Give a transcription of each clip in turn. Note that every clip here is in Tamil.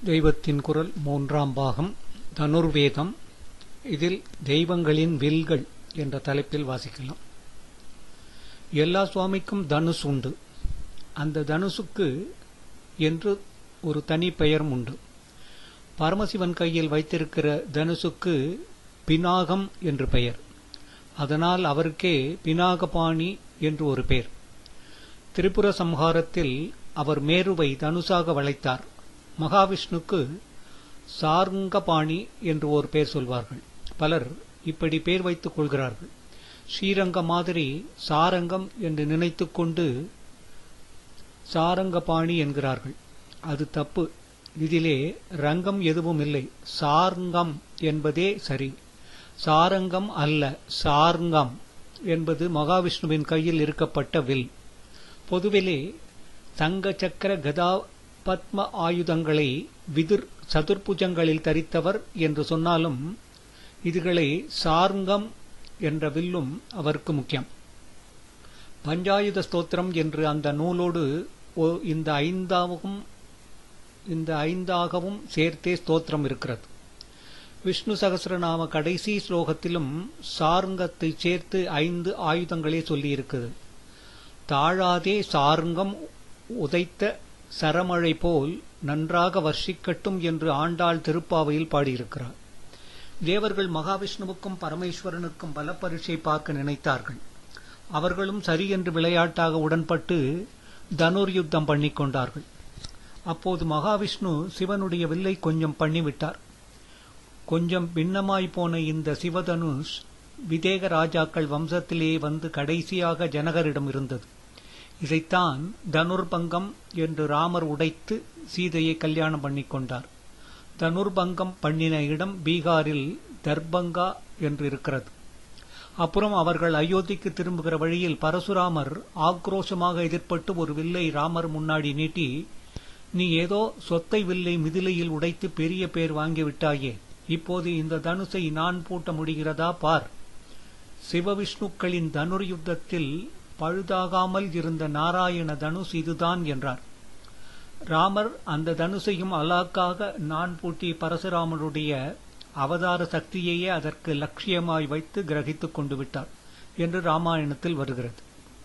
தெய்வத்தின் குரல் மூன்றாம் பாகம் தனுர்வேதம் இதில் தெய்வங்களின் வில்கள் என்ற தலைப்பில் வாசிக்கலாம் எல்லா சுவாமிக்கும் தனுஷ் உண்டு அந்த தனுசுக்கு என்று ஒரு தனி பெயரும் உண்டு பரமசிவன் கையில் வைத்திருக்கிற தனுசுக்கு பினாகம் என்று பெயர் அதனால் அவருக்கே பினாகபாணி என்று ஒரு பெயர் திரிபுர சம்ஹாரத்தில் அவர் மேருவை தனுசாக வளைத்தார் மகாவிஷ்ணுக்கு சார்ங்கபாணி என்று ஒரு பெயர் சொல்வார்கள் பலர் இப்படி பெயர் வைத்துக் கொள்கிறார்கள் ஸ்ரீரங்க மாதிரி சாரங்கம் என்று நினைத்துக் கொண்டு சாரங்கபாணி என்கிறார்கள் அது தப்பு இதிலே ரங்கம் எதுவும் இல்லை சார்ங்கம் என்பதே சரி சாரங்கம் அல்ல சார்ங்கம் என்பது மகாவிஷ்ணுவின் கையில் இருக்கப்பட்ட வில் பொதுவிலே தங்க சக்கர கதா பத்ம ஆயுதங்களை விதிர் சதுர்புஜங்களில் தரித்தவர் என்று சொன்னாலும் இதுகளை சார்ங்கம் என்ற வில்லும் அவருக்கு முக்கியம் பஞ்சாயுத ஸ்தோத்திரம் என்று அந்த நூலோடு இந்த ஐந்தாகவும் இந்த ஐந்தாகவும் சேர்த்தே ஸ்தோத்திரம் இருக்கிறது விஷ்ணு சகசிரநாம கடைசி ஸ்லோகத்திலும் சார்ங்கத்தை சேர்த்து ஐந்து ஆயுதங்களே சொல்லியிருக்கிறது தாழாதே சார்ங்கம் உதைத்த சரமழை போல் நன்றாக வர்ஷிக்கட்டும் என்று ஆண்டாள் திருப்பாவையில் பாடியிருக்கிறார் தேவர்கள் மகாவிஷ்ணுவுக்கும் பரமேஸ்வரனுக்கும் பலப்பரிசை பார்க்க நினைத்தார்கள் அவர்களும் சரி என்று விளையாட்டாக உடன்பட்டு தனுர் யுத்தம் பண்ணிக் கொண்டார்கள் அப்போது மகாவிஷ்ணு சிவனுடைய வில்லை கொஞ்சம் பண்ணிவிட்டார் கொஞ்சம் பின்னமாய் போன இந்த சிவதனுஷ் விதேக ராஜாக்கள் வம்சத்திலே வந்து கடைசியாக ஜனகரிடம் இருந்தது இதைத்தான் தனுர்பங்கம் என்று ராமர் உடைத்து சீதையை கல்யாணம் பண்ணிக் கொண்டார் தனுர்பங்கம் பண்ணின இடம் பீகாரில் தர்பங்கா என்று இருக்கிறது அப்புறம் அவர்கள் அயோத்திக்கு திரும்புகிற வழியில் பரசுராமர் ஆக்ரோஷமாக எதிர்ப்பட்டு ஒரு வில்லை ராமர் முன்னாடி நீட்டி நீ ஏதோ சொத்தை வில்லை மிதிலையில் உடைத்து பெரிய பேர் வாங்கிவிட்டாயே இப்போது இந்த தனுசை நான் பூட்ட முடிகிறதா பார் சிவவிஷ்ணுக்களின் தனுர் யுத்தத்தில் பழுதாகாமல் இருந்த நாராயண தனுஷ் இதுதான் என்றார் ராமர் அந்த தனுசையும் அலாக்காக நான் பூட்டி பரசுராமருடைய அவதார சக்தியையே அதற்கு லட்சியமாய் வைத்து கிரகித்துக் கொண்டு விட்டார் என்று ராமாயணத்தில் வருகிறது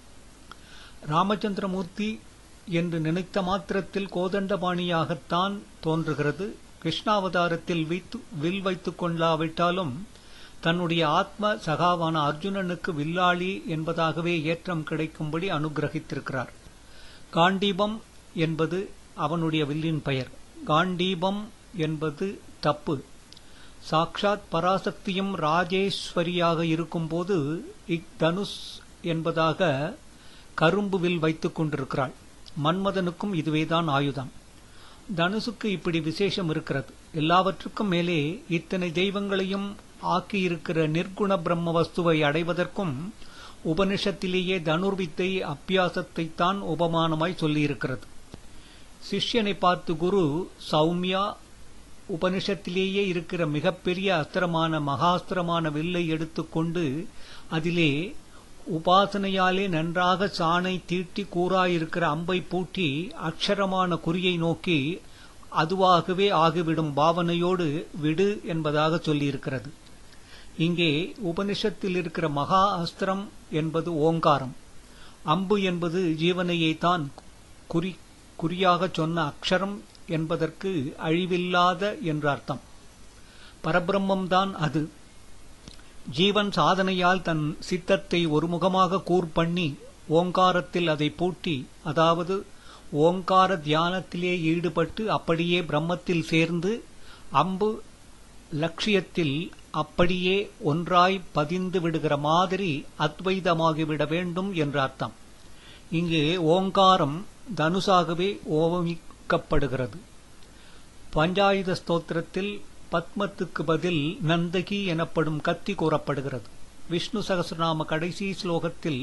ராமச்சந்திரமூர்த்தி என்று நினைத்த மாத்திரத்தில் கோதண்டபாணியாகத்தான் தோன்றுகிறது கிருஷ்ணாவதாரத்தில் வைத்து வில் வைத்துக் கொள்ளாவிட்டாலும் தன்னுடைய ஆத்ம சகாவான அர்ஜுனனுக்கு வில்லாளி என்பதாகவே ஏற்றம் கிடைக்கும்படி அனுகிரகித்திருக்கிறார் காண்டீபம் என்பது அவனுடைய வில்லின் பெயர் காண்டீபம் என்பது தப்பு சாக்ஷாத் பராசக்தியும் ராஜேஸ்வரியாக இருக்கும்போது இத்தனுஷ் என்பதாக கரும்பு வில் வைத்துக் கொண்டிருக்கிறாள் மன்மதனுக்கும் இதுவேதான் ஆயுதம் தனுசுக்கு இப்படி விசேஷம் இருக்கிறது எல்லாவற்றுக்கும் மேலே இத்தனை தெய்வங்களையும் ஆக்கியிருக்கிற நிர்குண பிரம்ம வஸ்துவை அடைவதற்கும் உபனிஷத்திலேயே தனுர்வித்தை அப்பியாசத்தை தான் உபமானமாய் சொல்லியிருக்கிறது சிஷ்யனை பார்த்து குரு சௌமியா உபனிஷத்திலேயே இருக்கிற மிகப்பெரிய அஸ்திரமான மகாஸ்திரமான வில்லை எடுத்துக்கொண்டு அதிலே உபாசனையாலே நன்றாக சாணை தீட்டி கூறாயிருக்கிற அம்பை பூட்டி அக்ஷரமான குறியை நோக்கி அதுவாகவே ஆகிவிடும் பாவனையோடு விடு என்பதாக சொல்லியிருக்கிறது இங்கே உபனிஷத்தில் இருக்கிற மகா அஸ்திரம் என்பது ஓங்காரம் அம்பு என்பது ஜீவனையை தான் குறி குறியாக சொன்ன அக்ஷரம் என்பதற்கு அழிவில்லாத என்று அர்த்தம் பரபிரம்மம்தான் அது ஜீவன் சாதனையால் தன் சித்தத்தை ஒருமுகமாக கூர்பண்ணி ஓங்காரத்தில் அதை பூட்டி அதாவது ஓங்கார தியானத்திலே ஈடுபட்டு அப்படியே பிரம்மத்தில் சேர்ந்து அம்பு லட்சியத்தில் அப்படியே ஒன்றாய் பதிந்து விடுகிற மாதிரி அத்வைதமாகிவிட வேண்டும் என்ற அர்த்தம் இங்கே ஓங்காரம் தனுசாகவே ஓவமிக்கப்படுகிறது பஞ்சாயுத ஸ்தோத்திரத்தில் பத்மத்துக்கு பதில் நந்தகி எனப்படும் கத்தி கூறப்படுகிறது விஷ்ணு சகசிரநாம கடைசி ஸ்லோகத்தில்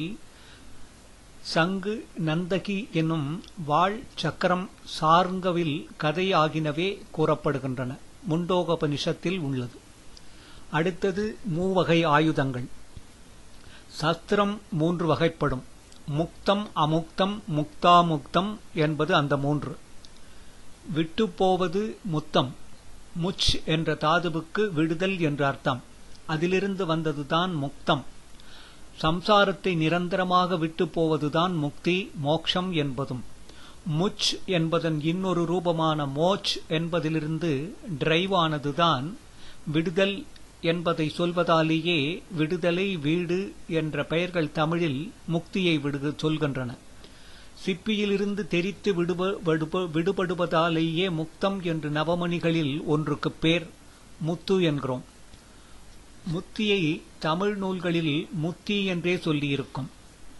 சங்கு நந்தகி என்னும் வாழ் சக்கரம் சார்ங்கவில் கதை ஆகினவே கூறப்படுகின்றன முண்டோகபனிஷத்தில் உள்ளது அடுத்தது மூவகை ஆயுதங்கள் சஸ்திரம் மூன்று வகைப்படும் முக்தம் அமுக்தம் முக்தாமுக்தம் என்பது அந்த மூன்று விட்டுப்போவது முத்தம் முச் என்ற தாதுவுக்கு விடுதல் என்று அர்த்தம் அதிலிருந்து வந்ததுதான் முக்தம் சம்சாரத்தை நிரந்தரமாக விட்டு போவதுதான் முக்தி மோக்ஷம் என்பதும் முச் என்பதன் இன்னொரு ரூபமான மோச் என்பதிலிருந்து டிரைவ் ஆனதுதான் விடுதல் என்பதை சொல்வதாலேயே விடுதலை வீடு என்ற பெயர்கள் தமிழில் முக்தியை விடுக சொல்கின்றன சிப்பியிலிருந்து தெரித்து விடுப விடுப விடுபடுவதாலேயே முக்தம் என்று நவமணிகளில் ஒன்றுக்கு பேர் முத்து என்கிறோம் முத்தியை தமிழ் நூல்களில் முத்தி என்றே சொல்லியிருக்கும்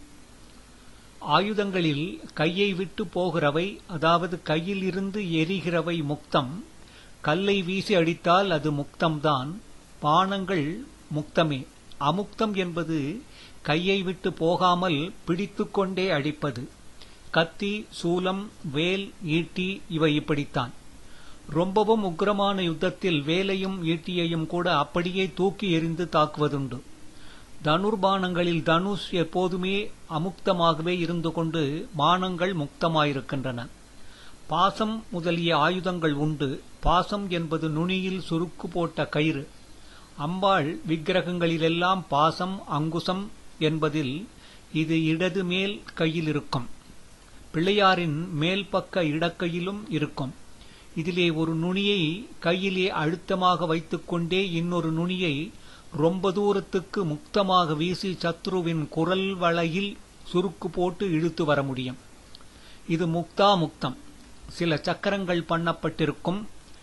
ஆயுதங்களில் கையை விட்டு போகிறவை அதாவது கையில் இருந்து எரிகிறவை முக்தம் கல்லை வீசி அடித்தால் அது முக்தம்தான் பானங்கள் முக்தமே அமுக்தம் என்பது கையை விட்டு போகாமல் பிடித்துக்கொண்டே அடிப்பது கத்தி சூலம் வேல் ஈட்டி இவை இப்படித்தான் ரொம்பவும் உக்கிரமான யுத்தத்தில் வேலையும் ஈட்டியையும் கூட அப்படியே தூக்கி எறிந்து தாக்குவதுண்டு தனுர்பானங்களில் தனுஷ் எப்போதுமே அமுக்தமாகவே இருந்து கொண்டு பானங்கள் முக்தமாயிருக்கின்றன பாசம் முதலிய ஆயுதங்கள் உண்டு பாசம் என்பது நுனியில் சுருக்கு போட்ட கயிறு அம்பாள் விக்கிரகங்களிலெல்லாம் பாசம் அங்குசம் என்பதில் இது இடது மேல் கையில் இருக்கும் பிள்ளையாரின் மேல் பக்க இடக்கையிலும் இருக்கும் இதிலே ஒரு நுனியை கையிலே அழுத்தமாக வைத்துக்கொண்டே இன்னொரு நுனியை ரொம்ப தூரத்துக்கு முக்தமாக வீசி சத்ருவின் குரல் வளையில் சுருக்கு போட்டு இழுத்து வர முடியும் இது முக்தா முக்தம் சில சக்கரங்கள் பண்ணப்பட்டிருக்கும்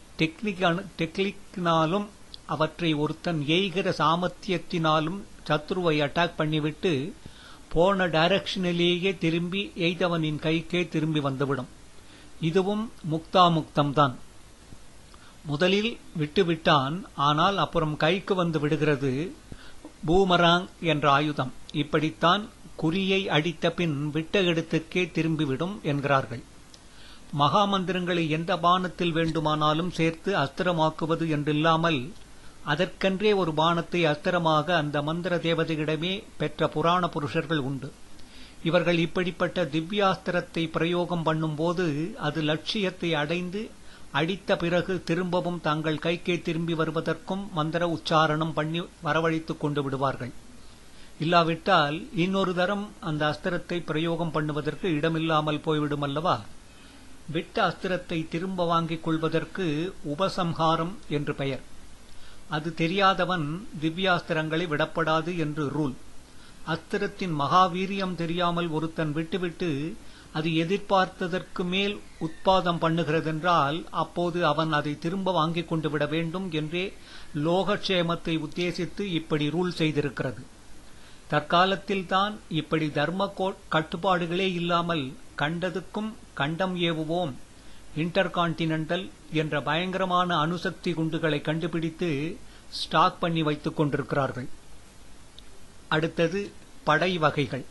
டெக்னிக்கினாலும் அவற்றை ஒருத்தன் எய்கிற சாமர்த்தியத்தினாலும் சத்ருவை அட்டாக் பண்ணிவிட்டு போன டைரக்ஷனிலேயே திரும்பி எய்தவனின் கைக்கே திரும்பி வந்துவிடும் இதுவும் முக்தா முக்தம்தான் முதலில் விட்டுவிட்டான் ஆனால் அப்புறம் கைக்கு வந்து விடுகிறது பூமராங் என்ற ஆயுதம் இப்படித்தான் குறியை அடித்த பின் விட்ட இடத்துக்கே திரும்பிவிடும் என்கிறார்கள் மகாமந்திரங்களை எந்த பானத்தில் வேண்டுமானாலும் சேர்த்து அஸ்திரமாக்குவது என்றில்லாமல் அதற்கென்றே ஒரு பானத்தை அஸ்திரமாக அந்த மந்திர தேவதையிடமே பெற்ற புராண புருஷர்கள் உண்டு இவர்கள் இப்படிப்பட்ட திவ்யாஸ்திரத்தை பிரயோகம் பண்ணும்போது அது லட்சியத்தை அடைந்து அடித்த பிறகு திரும்பவும் தங்கள் கைக்கே திரும்பி வருவதற்கும் மந்திர உச்சாரணம் பண்ணி வரவழைத்துக் கொண்டு விடுவார்கள் இல்லாவிட்டால் இன்னொரு தரம் அந்த அஸ்திரத்தை பிரயோகம் பண்ணுவதற்கு இடமில்லாமல் போய்விடும் அல்லவா விட்ட அஸ்திரத்தை திரும்ப வாங்கிக் கொள்வதற்கு உபசம்ஹாரம் என்று பெயர் அது தெரியாதவன் திவ்யாஸ்திரங்களை விடப்படாது என்று ரூல் அஸ்திரத்தின் மகாவீரியம் தெரியாமல் ஒருத்தன் விட்டுவிட்டு அது எதிர்பார்த்ததற்கு மேல் உத்பாதம் பண்ணுகிறதென்றால் அப்போது அவன் அதை திரும்ப வாங்கிக் கொண்டு விட வேண்டும் என்றே லோகக்ஷேமத்தை உத்தேசித்து இப்படி ரூல் செய்திருக்கிறது தற்காலத்தில்தான் இப்படி தர்ம கட்டுப்பாடுகளே இல்லாமல் கண்டதுக்கும் கண்டம் ஏவுவோம் இன்டர்கான்டினென்டல் என்ற பயங்கரமான அணுசக்தி குண்டுகளை கண்டுபிடித்து ஸ்டாக் பண்ணி வைத்துக் கொண்டிருக்கிறார்கள் அடுத்தது படை வகைகள்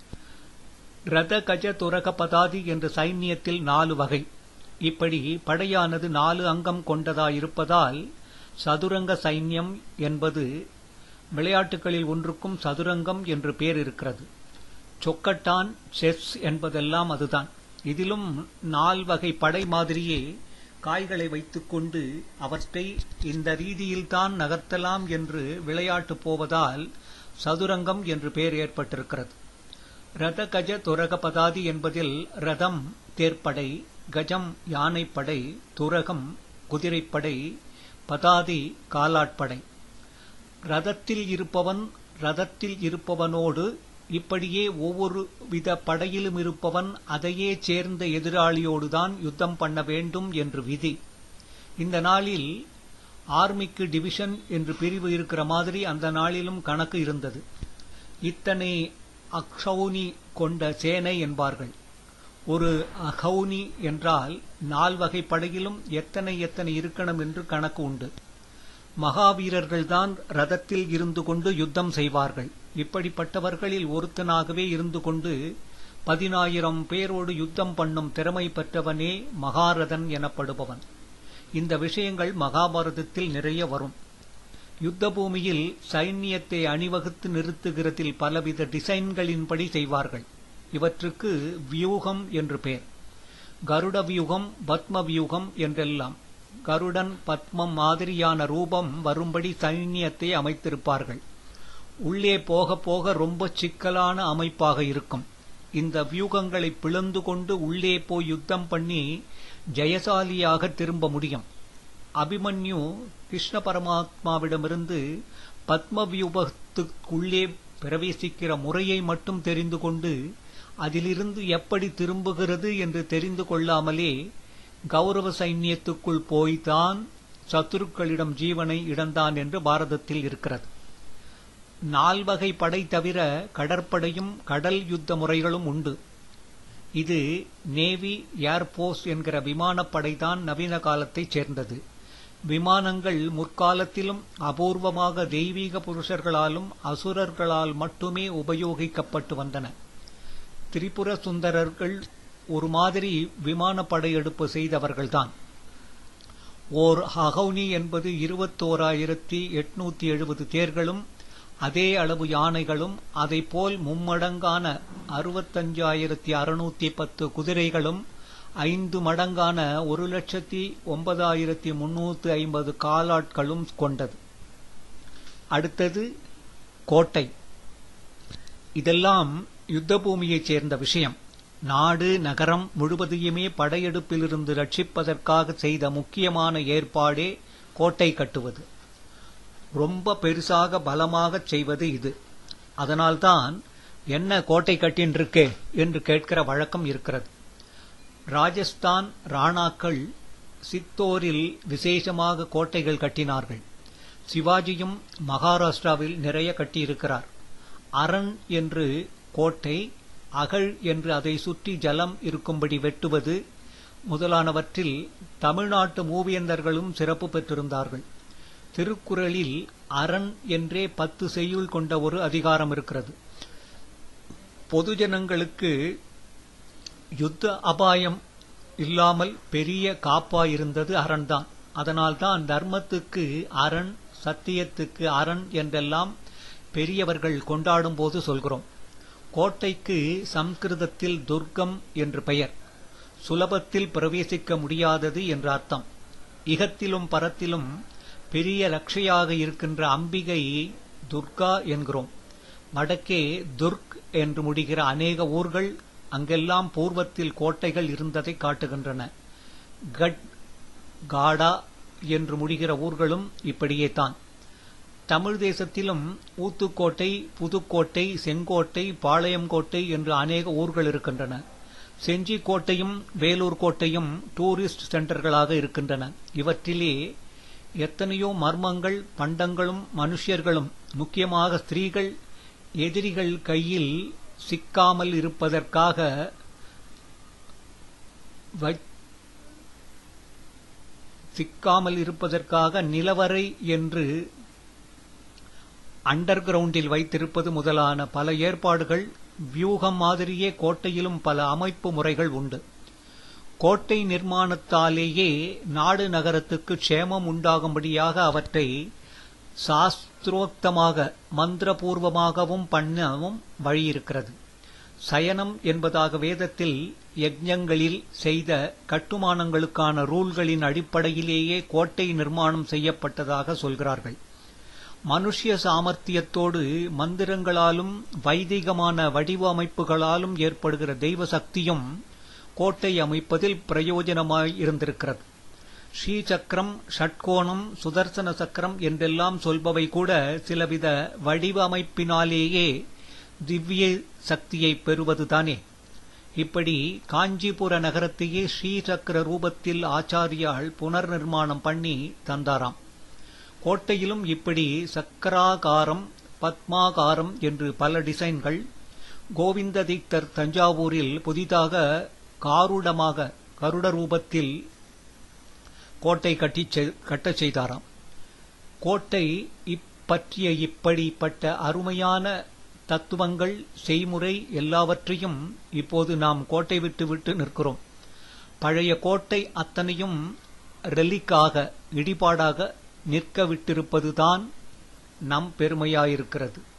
ரத கஜ துரக பதாதி என்ற சைன்யத்தில் நாலு வகை இப்படி படையானது நாலு அங்கம் கொண்டதாயிருப்பதால் சதுரங்க சைன்யம் என்பது விளையாட்டுகளில் ஒன்றுக்கும் சதுரங்கம் என்று பேர் இருக்கிறது சொக்கட்டான் செஸ் என்பதெல்லாம் அதுதான் இதிலும் நால்வகை படை மாதிரியே காய்களை வைத்துக்கொண்டு அவற்றை இந்த ரீதியில்தான் நகர்த்தலாம் என்று விளையாட்டு போவதால் சதுரங்கம் என்று பெயர் ஏற்பட்டிருக்கிறது ரத கஜ துரக பதாதி என்பதில் ரதம் தேர்ப்படை கஜம் யானைப்படை துரகம் குதிரைப்படை பதாதி காலாட்படை ரதத்தில் இருப்பவன் ரதத்தில் இருப்பவனோடு இப்படியே ஒவ்வொரு வித படையிலும் இருப்பவன் அதையே சேர்ந்த எதிராளியோடுதான் யுத்தம் பண்ண வேண்டும் என்று விதி இந்த நாளில் ஆர்மிக்கு டிவிஷன் என்று பிரிவு இருக்கிற மாதிரி அந்த நாளிலும் கணக்கு இருந்தது இத்தனை அக்ஷௌனி கொண்ட சேனை என்பார்கள் ஒரு அகௌனி என்றால் நால்வகை படையிலும் எத்தனை எத்தனை இருக்கணும் என்று கணக்கு உண்டு மகாவீரர்கள்தான் ரதத்தில் இருந்து கொண்டு யுத்தம் செய்வார்கள் இப்படிப்பட்டவர்களில் ஒருத்தனாகவே இருந்து கொண்டு பதினாயிரம் பேரோடு யுத்தம் பண்ணும் திறமை பெற்றவனே மகாரதன் எனப்படுபவன் இந்த விஷயங்கள் மகாபாரதத்தில் நிறைய வரும் யுத்த பூமியில் சைன்யத்தை அணிவகுத்து நிறுத்துகிறதில் பலவித டிசைன்களின்படி செய்வார்கள் இவற்றுக்கு வியூகம் என்று பெயர் கருட வியூகம் பத்ம வியூகம் என்றெல்லாம் கருடன் பத்மம் மாதிரியான ரூபம் வரும்படி சைன்யத்தை அமைத்திருப்பார்கள் உள்ளே போக போக ரொம்ப சிக்கலான அமைப்பாக இருக்கும் இந்த வியூகங்களை பிளந்து கொண்டு உள்ளே போய் யுத்தம் பண்ணி ஜெயசாலியாக திரும்ப முடியும் அபிமன்யு கிருஷ்ண பரமாத்மாவிடமிருந்து பத்ம வியூகத்துக்குள்ளே பிரவேசிக்கிற முறையை மட்டும் தெரிந்து கொண்டு அதிலிருந்து எப்படி திரும்புகிறது என்று தெரிந்து கொள்ளாமலே கௌரவ சைன்யத்துக்குள் போய்தான் சத்துருக்களிடம் ஜீவனை இழந்தான் என்று பாரதத்தில் இருக்கிறது நால்வகை படை தவிர கடற்படையும் கடல் யுத்த முறைகளும் உண்டு இது நேவி ஏர்போர்ஸ் என்கிற விமானப்படைதான் நவீன காலத்தைச் சேர்ந்தது விமானங்கள் முற்காலத்திலும் அபூர்வமாக தெய்வீக புருஷர்களாலும் அசுரர்களால் மட்டுமே உபயோகிக்கப்பட்டு வந்தன திரிபுர சுந்தரர்கள் ஒரு மாதிரி விமான படையெடுப்பு செய்தவர்கள்தான் ஓர் அகௌனி என்பது இருபத்தோராயிரத்தி எட்நூத்தி எழுபது தேர்களும் அதே அளவு யானைகளும் அதைப்போல் மும்மடங்கான அறுபத்தஞ்சாயிரத்தி அறுநூத்தி பத்து குதிரைகளும் ஐந்து மடங்கான ஒரு லட்சத்தி ஒன்பதாயிரத்தி முன்னூத்தி ஐம்பது காலாட்களும் கொண்டது அடுத்தது கோட்டை இதெல்லாம் யுத்த பூமியைச் சேர்ந்த விஷயம் நாடு நகரம் முழுவதையுமே படையெடுப்பிலிருந்து ரட்சிப்பதற்காக செய்த முக்கியமான ஏற்பாடே கோட்டை கட்டுவது ரொம்ப பெருசாக பலமாகச் செய்வது இது அதனால்தான் என்ன கோட்டை கட்டின்றிருக்கே என்று கேட்கிற வழக்கம் இருக்கிறது ராஜஸ்தான் ராணாக்கள் சித்தோரில் விசேஷமாக கோட்டைகள் கட்டினார்கள் சிவாஜியும் மகாராஷ்டிராவில் நிறைய கட்டியிருக்கிறார் அரண் என்று கோட்டை அகழ் என்று அதை சுற்றி ஜலம் இருக்கும்படி வெட்டுவது முதலானவற்றில் தமிழ்நாட்டு மூவியந்தர்களும் சிறப்பு பெற்றிருந்தார்கள் திருக்குறளில் அரண் என்றே பத்து செய்யுள் கொண்ட ஒரு அதிகாரம் இருக்கிறது பொதுஜனங்களுக்கு யுத்த அபாயம் இல்லாமல் பெரிய காப்பாயிருந்தது அரண்தான் அதனால்தான் தர்மத்துக்கு அரண் சத்தியத்துக்கு அரண் என்றெல்லாம் பெரியவர்கள் கொண்டாடும் போது சொல்கிறோம் கோட்டைக்கு சம்ஸ்கிருதத்தில் துர்க்கம் என்று பெயர் சுலபத்தில் பிரவேசிக்க முடியாதது என்று அர்த்தம் இகத்திலும் பரத்திலும் பெரிய ரட்சையாக இருக்கின்ற அம்பிகை துர்கா என்கிறோம் வடக்கே துர்க் என்று முடிகிற அநேக ஊர்கள் அங்கெல்லாம் பூர்வத்தில் கோட்டைகள் இருந்ததை காட்டுகின்றன கட் காடா என்று முடிகிற ஊர்களும் இப்படியே தான் தமிழ் தேசத்திலும் ஊத்துக்கோட்டை புதுக்கோட்டை செங்கோட்டை பாளையங்கோட்டை என்று அநேக ஊர்கள் இருக்கின்றன செஞ்சி கோட்டையும் வேலூர் கோட்டையும் டூரிஸ்ட் சென்டர்களாக இருக்கின்றன இவற்றிலே எத்தனையோ மர்மங்கள் பண்டங்களும் மனுஷர்களும் முக்கியமாக ஸ்திரீகள் எதிரிகள் கையில் சிக்காமல் இருப்பதற்காக சிக்காமல் இருப்பதற்காக நிலவரை என்று அண்டர் கிரவுண்டில் வைத்திருப்பது முதலான பல ஏற்பாடுகள் வியூகம் மாதிரியே கோட்டையிலும் பல அமைப்பு முறைகள் உண்டு கோட்டை நிர்மாணத்தாலேயே நாடு நகரத்துக்கு க்ஷேமம் உண்டாகும்படியாக அவற்றை சாஸ்திரோக்தமாக மந்திரபூர்வமாகவும் பண்ணவும் வழியிருக்கிறது சயனம் என்பதாக வேதத்தில் யஜ்ஞங்களில் செய்த கட்டுமானங்களுக்கான ரூல்களின் அடிப்படையிலேயே கோட்டை நிர்மாணம் செய்யப்பட்டதாக சொல்கிறார்கள் மனுஷ்ய சாமர்த்தியத்தோடு மந்திரங்களாலும் வைதிகமான வடிவமைப்புகளாலும் ஏற்படுகிற தெய்வ சக்தியும் கோட்டை அமைப்பதில் பிரயோஜனமாய் இருந்திருக்கிறது ஸ்ரீசக்கரம் ஷட்கோணம் சுதர்சன சக்கரம் என்றெல்லாம் சொல்பவை கூட சிலவித வடிவமைப்பினாலேயே திவ்ய சக்தியை பெறுவதுதானே இப்படி காஞ்சிபுர நகரத்தையே ஸ்ரீசக்கர ரூபத்தில் ஆச்சாரியால் புனர் நிர்மாணம் பண்ணி தந்தாராம் கோட்டையிலும் இப்படி சக்கராகாரம் பத்மாகாரம் என்று பல டிசைன்கள் கோவிந்த தீக்தர் தஞ்சாவூரில் புதிதாக காருடமாக கருட ரூபத்தில் கோட்டை கட்டி கட்டச் செய்தாராம் கோட்டை இப்பற்றிய இப்படிப்பட்ட அருமையான தத்துவங்கள் செய்முறை எல்லாவற்றையும் இப்போது நாம் கோட்டை விட்டு விட்டு நிற்கிறோம் பழைய கோட்டை அத்தனையும் ரெலிக்காக இடிபாடாக நிற்க விட்டிருப்பதுதான் நம் பெருமையாயிருக்கிறது